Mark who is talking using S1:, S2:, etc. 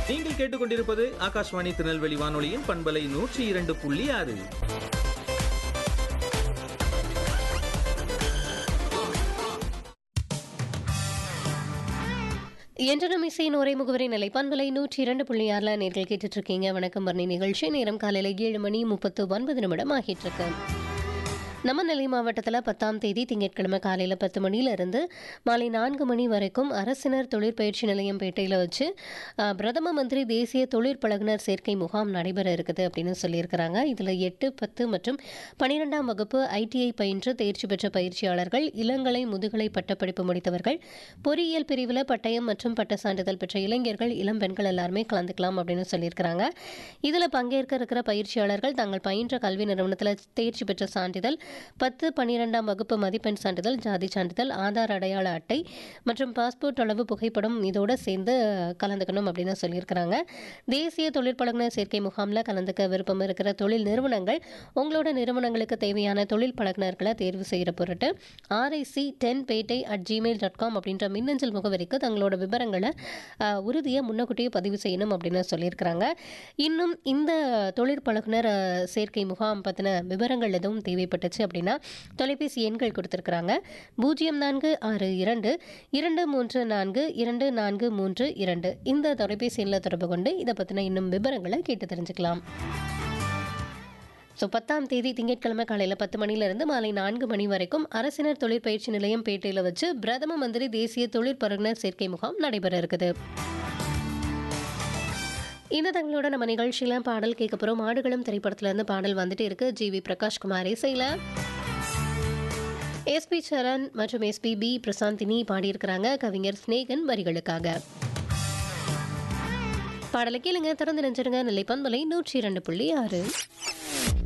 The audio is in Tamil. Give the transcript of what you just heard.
S1: நீங்கள் கேட்டுக்கொண்டிருப்பது ஆகாஷ்வாணி திருநெல்வேலி வானொலியின் பண்பலை நூற்றி இரண்டு புள்ளி ஆறு
S2: என்றனும் இசையின் ஒரே முகவரி நிலை பண்பலை நூற்றி இரண்டு புள்ளி ஆறுல நேர்கள் கேட்டுட்டு இருக்கீங்க வணக்கம் வர்ணி நிகழ்ச்சி நேரம் காலையில ஏழு மணி முப்பத்து ஒன்பது நிமிடம் ஆகிட்டு இருக்கு நம்ம நெல்லை மாவட்டத்தில் பத்தாம் தேதி திங்கட்கிழமை காலையில் பத்து மணியிலிருந்து மாலை நான்கு மணி வரைக்கும் அரசினர் தொழிற்பயிற்சி நிலையம் பேட்டையில் வச்சு அஹ், பிரதம மந்திரி தேசிய தொழிற்பழகுனர் சேர்க்கை முகாம் நடைபெற இருக்குது அப்படின்னு சொல்லியிருக்கிறாங்க இதில் எட்டு பத்து மற்றும் பன்னிரெண்டாம் வகுப்பு ஐடிஐ பயின்று தேர்ச்சி பெற்ற பயிற்சியாளர்கள் இளங்கலை முதுகலை பட்டப்படிப்பு முடித்தவர்கள் பொறியியல் பிரிவில் பட்டயம் மற்றும் பட்ட சான்றிதழ் பெற்ற இளைஞர்கள் இளம் பெண்கள் எல்லாருமே கலந்துக்கலாம் அப்படின்னு சொல்லியிருக்கிறாங்க இதில் பங்கேற்க இருக்கிற பயிற்சியாளர்கள் தாங்கள் பயின்ற கல்வி நிறுவனத்தில் தேர்ச்சி பெற்ற சான்றிதழ் பத்து பன்னிரெண்டாம் வகுப்பு மதிப்பெண் சான்றிதழ் ஜாதி சான்றிதழ் ஆதார் அடையாள அட்டை மற்றும் பாஸ்போர்ட் அளவு புகைப்படம் இதோட சேர்ந்து கலந்துக்கணும் அப்படின்னு சொல்லியிருக்கிறாங்க தேசிய தொழிற்பழகுனர் சேர்க்கை முகாமில் கலந்துக்க விருப்பம் இருக்கிற தொழில் நிறுவனங்கள் உங்களோட நிறுவனங்களுக்கு தேவையான தொழில் பழகுனர்களை தேர்வு செய்கிற பொருட்டு RIC ten Pettai at Gmail dot com அப்படின்ற மின்னஞ்சல் முகவரிக்கு தங்களோட விவரங்களை அஹ், உறுதியை முன்னக்கூட்டியே பதிவு செய்யணும் அப்படின்னு சொல்லியிருக்கிறாங்க இன்னும் இந்த தொழிற்பழகுனர் அஹ், சேர்க்கை முகாம் பற்றின விவரங்கள் எதுவும் தேவைப்பட்டுச்சு அப்படின்னா தொலைபேசி எண்கள் கொடுத்துருக்குறாங்க பூஜ்ஜியம் நான்கு ஆறு இரண்டு இரண்டு மூன்று நான்கு இரண்டு நான்கு மூன்று இரண்டு இந்த தொலைபேசி எண்ணில் தொடர்பு கொண்டு இதை பற்றின இன்னும் விவரங்களை கேட்டு தெரிஞ்சுக்கலாம் ஸோ பத்தாம் தேதி திங்கட்கிழமை காலையில் பத்து மணிலேருந்து மாலை நான்கு மணி வரைக்கும் அரசினர் தொழிற்பயிற்சி நிலையம் பேட்டையில் வச்சு பிரதம மந்திரி தேசிய தொழிற்பருகுனர் சேர்க்கை முகாம் நடைபெற இருக்குது இந்த தங்களோட நம்ம நிகழ்ச்சியில் பாடல் கேட்க போகிறோம் ஆடுகளும் திரைப்படத்துலேருந்து பாடல் வந்துட்டு இருக்கு ஜி வி பிரகாஷ் குமார் இசையில் எஸ்பி சரண் மற்றும் எஸ்பிபி பிரசாந்தினி பாடியிருக்கிறாங்க கவிஞர் ஸ்நேகன் வரிகளுக்காக பாடலை கேளுங்க திறந்து நினைச்சிருங்க நிலை பண்பலை நூற்றி இரண்டு புள்ளி ஆறு